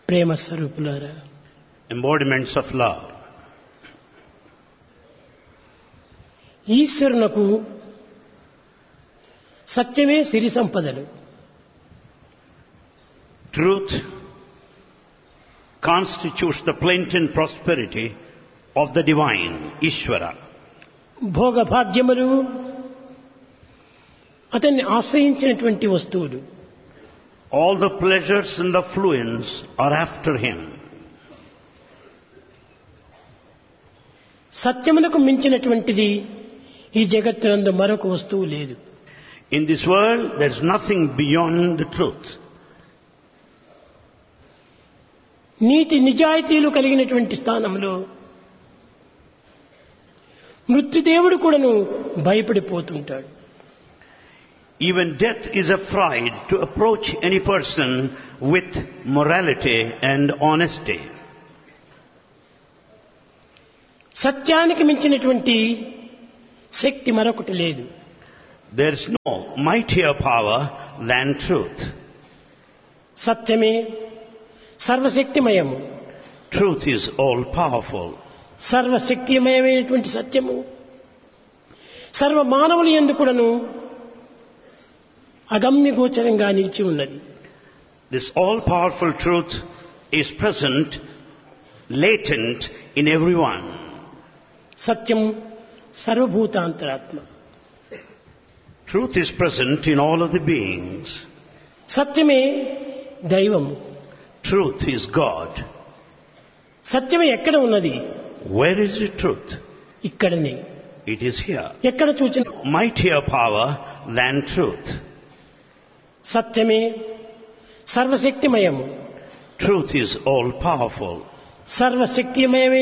ప్రేమ స్వరూపులారా embodiments of love. ఈశ్వరునకు సత్యమే సిరి సంపదలు Truth constitutes the plenty and prosperity of the divine, Ishvara. భోగభాగ్యములు అతన్ని ఆశ్రయించినటువంటి వస్తువులు All the pleasures and the fluence are after him. సత్యమునకు మించినటువంటిది ఈ జగత్తునందు మరొక వస్తువు లేదు In this world, there is nothing beyond the truth. నీతి నిజాయితీలు కలిగినటువంటి స్థానంలో మృత్యుదేవుడు కూడాను భయపడిపోతుంటాడు Even death is afraid to approach any person with morality and honesty. సత్యానికి మించినటువంటి శక్తి మరొకటి లేదు There is no mightier power than truth. సత్యమే సర్వశక్తిమయము Truth is all powerful. సర్వశక్తిమయమైనటువంటి సత్యము సర్వ మానవులు ఎందుకుడను అగమ్యగోచరంగా నిలిచి ఉన్నది This all powerful truth is present, latent in everyone. Satyam సర్వభూతాంతరాత్మ Truth is present in all of the beings. సత్యమే దైవము Truth is God. సత్యమే ఎక్కడ ఉన్నది Where is the truth? ఇక్కడనే It is here. ఎక్కడ చూచిన Mightier power than truth. సత్యమే సర్వశక్తిమయము Truth is all powerful. సర్వశక్తిమయమే